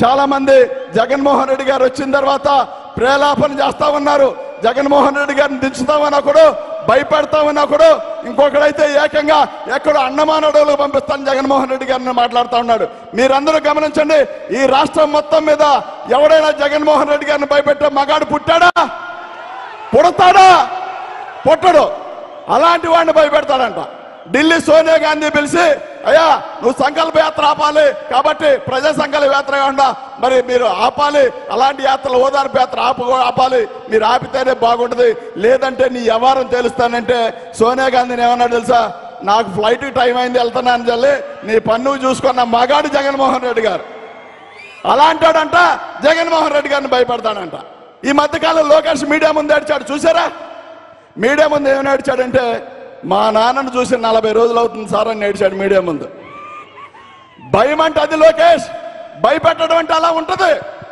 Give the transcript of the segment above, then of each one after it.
చాలా మంది జగన్మోహన్ రెడ్డి గారు వచ్చిన తర్వాత ప్రేలాపన చేస్తా ఉన్నారు జగన్మోహన్ రెడ్డి గారిని దించుతామని ఒకడు భయపెడతామని ఒకడు ఇంకొకడైతే ఏకంగా ఎక్కడో అన్నమానడుగులు పంపిస్తాను జగన్మోహన్ రెడ్డి గారిని మాట్లాడుతూ ఉన్నాడు మీరందరూ గమనించండి ఈ రాష్ట్రం మొత్తం మీద ఎవడైనా జగన్మోహన్ రెడ్డి గారిని భయపెట్టే మగాడు పుట్టాడా పుడతాడా పుట్టడు అలాంటి వాడిని భయపెడతాడంట ఢిల్లీ సోనియా గాంధీ పిలిచి అయ్యా నువ్వు సంకల్ప యాత్ర ఆపాలి కాబట్టి ప్రజా సంకల్ప యాత్ర కాకుండా మరి మీరు ఆపాలి అలాంటి యాత్రలు ఓదార్పు యాత్ర ఆపు ఆపాలి మీరు ఆపితేనే బాగుంటుంది లేదంటే నీ వ్యవహారం తెలుస్తానంటే సోనియా గాంధీని ఏమన్నాడు తెలుసా నాకు ఫ్లైట్ టైం అయింది వెళ్తున్నాను చల్లి నీ పన్ను చూసుకున్న మగాడు జగన్మోహన్ రెడ్డి గారు అలాంటాడంట జగన్మోహన్ రెడ్డి గారిని భయపడతాడంట ఈ మధ్యకాలం లోకేష్ మీడియా ముందు ఏడ్చాడు చూసారా మీడియా ముందు ఏమని ఏడ్చాడంటే మా నాన్నను చూసి నలభై రోజులు అవుతుంది సార్ అని ఏడ్చాడు మీడియా ముందు భయం అంటే అది లోకేష్ భయపెట్టడం అంటే అలా ఉంటది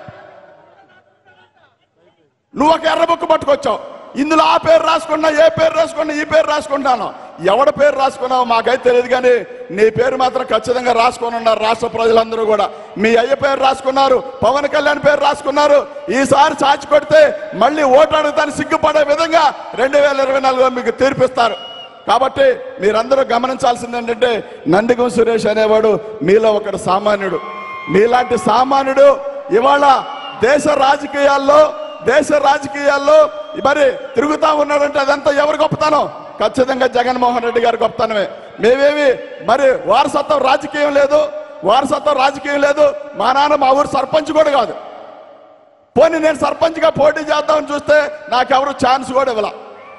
నువ్వు ఒక ఎర్ర బుక్ పట్టుకొచ్చావు ఇందులో ఆ పేరు రాసుకున్నా ఏ పేరు రాసుకున్నా ఈ పేరు రాసుకుంటాను ఎవడ పేరు రాసుకున్నావు మాకైతే తెలియదు కానీ నీ పేరు మాత్రం ఖచ్చితంగా రాసుకొని ఉన్నారు రాష్ట్ర ప్రజలందరూ కూడా మీ అయ్య పేరు రాసుకున్నారు పవన్ కళ్యాణ్ పేరు రాసుకున్నారు ఈసారి చాచి కొడితే మళ్ళీ ఓటు అడుగుతాను సిగ్గుపడే విధంగా రెండు వేల ఇరవై నాలుగులో మీకు తీర్పిస్తారు కాబట్టి మీరందరూ గమనించాల్సింది ఏంటంటే నందిగం సురేష్ అనేవాడు మీలో ఒకడు సామాన్యుడు మీలాంటి సామాన్యుడు ఇవాళ దేశ రాజకీయాల్లో దేశ రాజకీయాల్లో మరి తిరుగుతా ఉన్నాడంటే అదంతా ఎవరు గొప్పతనం ఖచ్చితంగా జగన్మోహన్ రెడ్డి గారి గొప్పతనమే మేమేమి మరి వారసత్వం రాజకీయం లేదు వారసత్వం రాజకీయం లేదు మా నాన్న మా ఊరు సర్పంచ్ కూడా కాదు పోనీ నేను సర్పంచ్గా పోటీ చేద్దామని చూస్తే నాకెవరు ఛాన్స్ కూడా ఇవ్వాల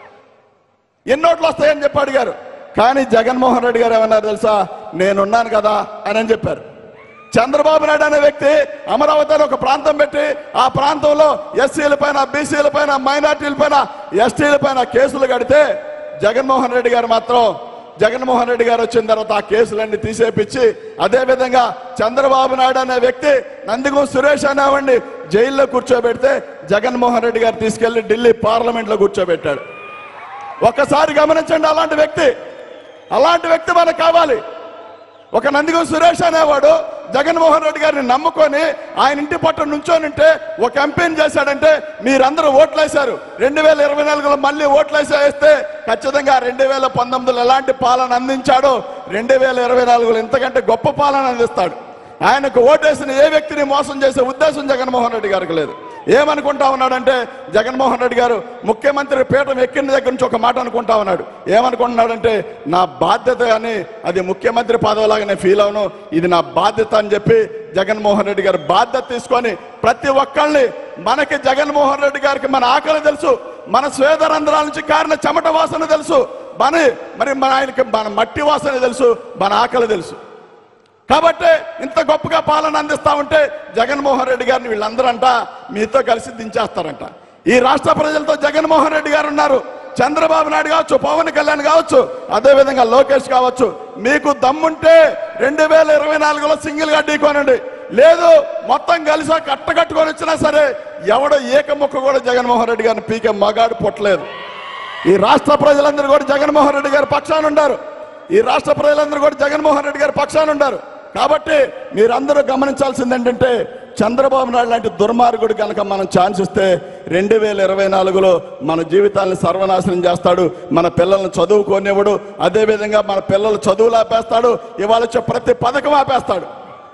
ఎన్నోట్లు వస్తాయని చెప్పి అడిగారు కానీ జగన్మోహన్ రెడ్డి గారు ఏమన్నారు తెలుసా నేనున్నాను కదా అని అని చెప్పారు చంద్రబాబు నాయుడు అనే వ్యక్తి అమరావతిలో ఒక ప్రాంతం పెట్టి ఆ ప్రాంతంలో ఎస్సీల పైన బీసీల పైన మైనార్టీల పైన ఎస్టీల పైన కేసులు కడితే జగన్మోహన్ రెడ్డి గారు మాత్రం జగన్మోహన్ రెడ్డి గారు వచ్చిన తర్వాత ఆ కేసులన్నీ తీసేపించి అదే విధంగా చంద్రబాబు నాయుడు అనే వ్యక్తి నందిగం సురేష్ అనేవాడిని జైల్లో కూర్చోబెడితే జగన్మోహన్ రెడ్డి గారు తీసుకెళ్లి ఢిల్లీ పార్లమెంట్ లో కూర్చోబెట్టాడు ఒక్కసారి గమనించండి అలాంటి వ్యక్తి అలాంటి వ్యక్తి మనకు కావాలి ఒక నందిగం సురేష్ అనేవాడు జగన్మోహన్ రెడ్డి గారిని నమ్ముకొని ఆయన ఇంటి పట్ల నుంచోనింటే ఒక ఎంపీని చేశాడంటే మీరందరూ ఓట్లేశారు రెండు వేల ఇరవై నాలుగులో మళ్ళీ ఓట్లేసి వేస్తే ఖచ్చితంగా రెండు వేల పంతొమ్మిదిలో ఎలాంటి పాలన అందించాడో రెండు వేల ఇరవై నాలుగులో ఇంతకంటే గొప్ప పాలన అందిస్తాడు ఆయనకు ఓటేసిన ఏ వ్యక్తిని మోసం చేసే ఉద్దేశం జగన్మోహన్ రెడ్డి గారికి లేదు ఏమనుకుంటా ఉన్నాడంటే జగన్మోహన్ రెడ్డి గారు ముఖ్యమంత్రి పీఠం ఎక్కిన దగ్గర నుంచి ఒక మాట అనుకుంటా ఉన్నాడు ఏమనుకుంటున్నాడంటే నా బాధ్యత అని అది ముఖ్యమంత్రి పదవిలాగా నేను ఫీల్ అవును ఇది నా బాధ్యత అని చెప్పి జగన్మోహన్ రెడ్డి గారు బాధ్యత తీసుకొని ప్రతి ఒక్కళ్ళని మనకి జగన్మోహన్ రెడ్డి గారికి మన ఆకలి తెలుసు మన స్వేదరంధ్రాల నుంచి కారిన చెమట వాసన తెలుసు మన మరి మన ఆయనకి మన మట్టి వాసన తెలుసు మన ఆకలి తెలుసు కాబట్టి ఇంత గొప్పగా పాలన అందిస్తా ఉంటే జగన్మోహన్ రెడ్డి గారిని వీళ్ళందరంట మీతో కలిసి దించేస్తారంట ఈ రాష్ట్ర ప్రజలతో జగన్మోహన్ రెడ్డి గారు ఉన్నారు చంద్రబాబు నాయుడు కావచ్చు పవన్ కళ్యాణ్ కావచ్చు అదే విధంగా లోకేష్ కావచ్చు మీకు దమ్ముంటే రెండు వేల ఇరవై నాలుగులో సింగిల్ గా ఢీకోనండి లేదు మొత్తం కలిసి కట్టకట్టుకొని వచ్చినా సరే ఎవడో ఏక ముక్క కూడా జగన్మోహన్ రెడ్డి గారిని పీకే మగాడు పుట్టలేదు ఈ రాష్ట్ర ప్రజలందరూ కూడా జగన్మోహన్ రెడ్డి గారి పక్షాన ఉండారు ఈ రాష్ట్ర ప్రజలందరూ కూడా జగన్మోహన్ రెడ్డి గారి పక్షాన ఉండారు కాబట్టి మీరందరూ గమనించాల్సింది ఏంటంటే చంద్రబాబు నాయుడు లాంటి దుర్మార్గుడు కనుక మనం ఛాన్స్ ఇస్తే రెండు వేల ఇరవై నాలుగులో మన జీవితాన్ని సర్వనాశనం చేస్తాడు మన పిల్లల్ని చదువుకోనివ్వడు అదేవిధంగా మన పిల్లలు చదువులు ఆపేస్తాడు ఇవాళ వచ్చే ప్రతి పథకం ఆపేస్తాడు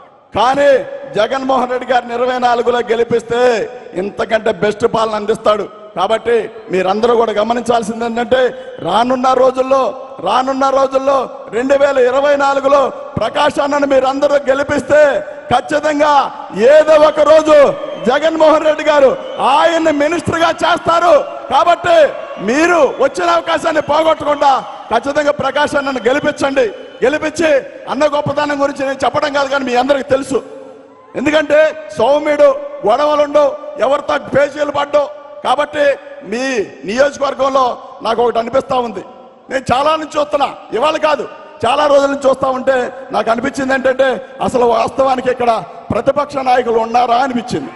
కానీ జగన్మోహన్ రెడ్డి గారిని ఇరవై నాలుగులో గెలిపిస్తే ఇంతకంటే బెస్ట్ పాలన అందిస్తాడు కాబట్టి మీరందరూ కూడా గమనించాల్సింది ఏంటంటే రానున్న రోజుల్లో రానున్న రోజుల్లో రెండు వేల ఇరవై నాలుగులో ప్రకాష్ అన్నను మీరందరూ గెలిపిస్తే ఖచ్చితంగా ఏదో ఒక రోజు జగన్మోహన్ రెడ్డి గారు ఆయన్ని మినిస్టర్ గా చేస్తారు కాబట్టి మీరు వచ్చిన అవకాశాన్ని పోగొట్టకుండా ఖచ్చితంగా ప్రకాష్ అన్నను గెలిపించండి గెలిపించి అన్న గొప్పతనం గురించి నేను చెప్పడం కాదు కానీ మీ అందరికి తెలుసు ఎందుకంటే సౌమ్యుడు గొడవలుండవు ఎవరితో పేచీలు పడ్డవు కాబట్టి మీ నియోజకవర్గంలో నాకు ఒకటి అనిపిస్తా ఉంది నేను చాలా నుంచి చూస్తున్నా ఇవాళ కాదు చాలా రోజుల నుంచి చూస్తా ఉంటే నాకు అనిపించింది ఏంటంటే అసలు వాస్తవానికి ఇక్కడ ప్రతిపక్ష నాయకులు ఉన్నారా అనిపించింది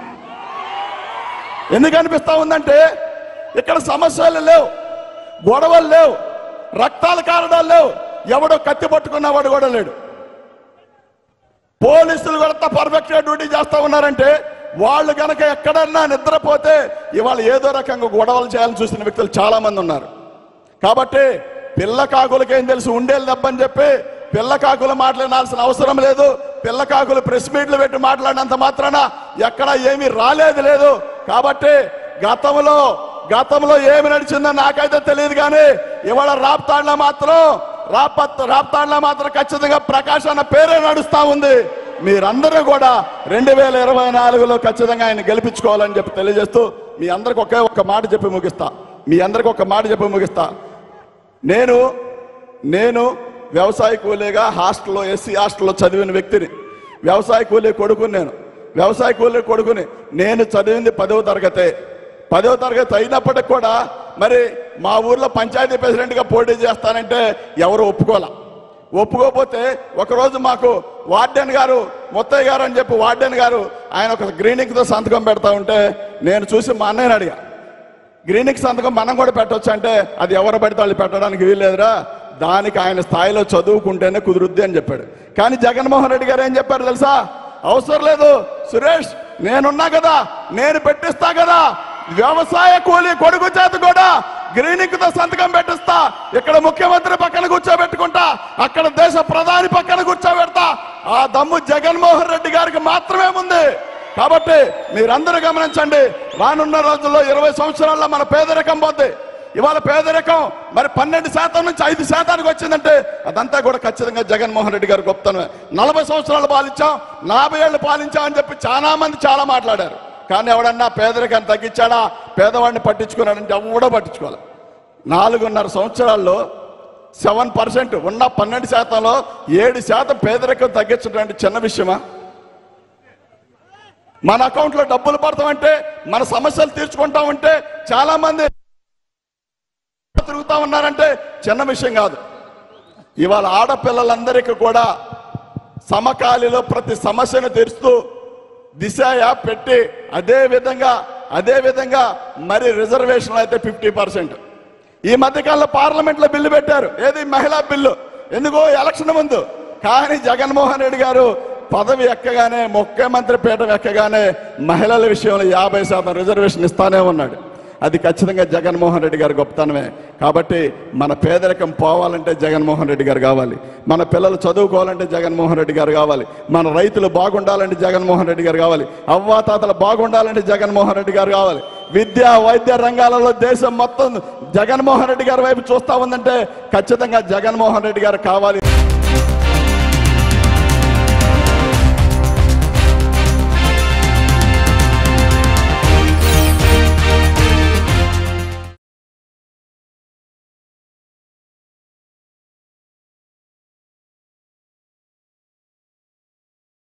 ఎందుకు అనిపిస్తా ఉందంటే ఇక్కడ సమస్యలు లేవు గొడవలు లేవు రక్తాల కారణాలు లేవు ఎవడో కత్తి పట్టుకున్నవాడు కూడా లేడు పోలీసులు కూడా పర్ఫెక్ట్ గా డ్యూటీ చేస్తా ఉన్నారంటే వాళ్ళు గనక ఎక్కడన్నా నిద్రపోతే ఇవాళ ఏదో రకంగా గొడవలు చేయాలని చూసిన వ్యక్తులు చాలా మంది ఉన్నారు కాబట్టి పిల్ల కాకులకేం తెలుసు ఉండేది దెబ్బని చెప్పి పిల్ల కాకులు మాట్లాడాల్సిన అవసరం లేదు పిల్ల కాకులు ప్రెస్ మీట్లు పెట్టి మాట్లాడినంత మాత్రాన ఎక్కడ ఏమీ రాలేదు లేదు కాబట్టి గతంలో గతంలో ఏమి నడిచిందో నాకైతే తెలియదు కానీ ఇవాళ రాప్తాడ్ల మాత్రం రాపత్ రాప్తాడ్ల మాత్రం ఖచ్చితంగా ప్రకాష్ అన్న పేరే నడుస్తా ఉంది మీరందరూ కూడా రెండు వేల ఇరవై నాలుగులో ఖచ్చితంగా ఆయన గెలిపించుకోవాలని చెప్పి తెలియజేస్తూ మీ అందరికి ఒకే ఒక్క మాట చెప్పి ముగిస్తా మీ అందరికి ఒక మాట చెప్పి ముగిస్తా నేను నేను వ్యవసాయ కూలీగా హాస్టల్లో ఎస్సీ హాస్టల్లో చదివిన వ్యక్తిని వ్యవసాయ కూలీ కొడుకుని నేను వ్యవసాయ కూలీ కొడుకుని నేను చదివింది పదవ తరగతే పదవ తరగతి అయినప్పటికి కూడా మరి మా ఊర్లో పంచాయతీ ప్రెసిడెంట్గా పోటీ చేస్తానంటే ఎవరు ఒప్పుకోలే ఒప్పుకోకపోతే ఒకరోజు మాకు వార్డెన్ గారు ముత్తయ్య గారు అని చెప్పి వార్డెన్ గారు ఆయన ఒక గ్రీనింగ్తో సంతకం పెడతా ఉంటే నేను చూసి మా అన్నయ్యని అడిగా గ్రీనిక్ సంతకం మనం కూడా పెట్టొచ్చు అంటే అది ఎవరు పడితే వాళ్ళు పెట్టడానికి వీల్లేదురా దానికి ఆయన స్థాయిలో చదువుకుంటేనే కుదురుద్ది అని చెప్పాడు కానీ జగన్మోహన్ రెడ్డి గారు ఏం చెప్పారు తెలుసా అవసరం లేదు సురేష్ నేనున్నా కదా నేను పెట్టిస్తా కదా వ్యవసాయ కూలీ కొడుకు చేత కూడా గ్రీనిక్ తో సంతకం పెట్టిస్తా ఇక్కడ ముఖ్యమంత్రి పక్కన కూర్చోబెట్టుకుంటా అక్కడ దేశ ప్రధాని పక్కన కూర్చోబెడతా ఆ దమ్ము జగన్మోహన్ రెడ్డి గారికి మాత్రమే ఉంది కాబట్టి మీరందరూ గమనించండి రానున్న రోజుల్లో ఇరవై సంవత్సరాల్లో మన పేదరికం పోద్ది ఇవాళ పేదరికం మరి పన్నెండు శాతం నుంచి ఐదు శాతానికి వచ్చిందంటే అదంతా కూడా ఖచ్చితంగా జగన్మోహన్ రెడ్డి గారు గొప్పతనమే నలభై సంవత్సరాలు పాలించాం నలభై ఏళ్ళు పాలించాం అని చెప్పి చాలా మంది చాలా మాట్లాడారు కానీ ఎవడన్నా పేదరికాన్ని తగ్గించాడా పేదవాడిని పట్టించుకున్నాడంటే ఎవడో పట్టించుకోవాలి నాలుగున్నర సంవత్సరాల్లో సెవెన్ పర్సెంట్ ఉన్న పన్నెండు శాతంలో ఏడు శాతం పేదరికం తగ్గించడం అంటే చిన్న విషయమా మన అకౌంట్ లో డబ్బులు పడతామంటే మన సమస్యలు తీర్చుకుంటామంటే చాలా మంది తిరుగుతా ఉన్నారంటే చిన్న విషయం కాదు ఇవాళ ఆడపిల్లలందరికీ కూడా సమకాలీలో ప్రతి సమస్యను తీరుస్తూ దిశ యాప్ పెట్టి అదే విధంగా అదే విధంగా మరి రిజర్వేషన్ అయితే ఫిఫ్టీ పర్సెంట్ ఈ మధ్యకాలంలో పార్లమెంట్ లో బిల్లు పెట్టారు ఏది మహిళా బిల్లు ఎందుకో ఎలక్షన్ ముందు కానీ జగన్మోహన్ రెడ్డి గారు పదవి ఎక్కగానే ముఖ్యమంత్రి పీఠం ఎక్కగానే మహిళల విషయంలో యాభై శాతం రిజర్వేషన్ ఇస్తానే ఉన్నాడు అది ఖచ్చితంగా జగన్మోహన్ రెడ్డి గారి గొప్పతనమే కాబట్టి మన పేదరికం పోవాలంటే జగన్మోహన్ రెడ్డి గారు కావాలి మన పిల్లలు చదువుకోవాలంటే జగన్మోహన్ రెడ్డి గారు కావాలి మన రైతులు బాగుండాలంటే జగన్మోహన్ రెడ్డి గారు కావాలి అవ్వాతాతలు బాగుండాలంటే జగన్మోహన్ రెడ్డి గారు కావాలి విద్య వైద్య రంగాలలో దేశం మొత్తం జగన్మోహన్ రెడ్డి గారి వైపు చూస్తా ఉందంటే ఖచ్చితంగా జగన్మోహన్ రెడ్డి గారు కావాలి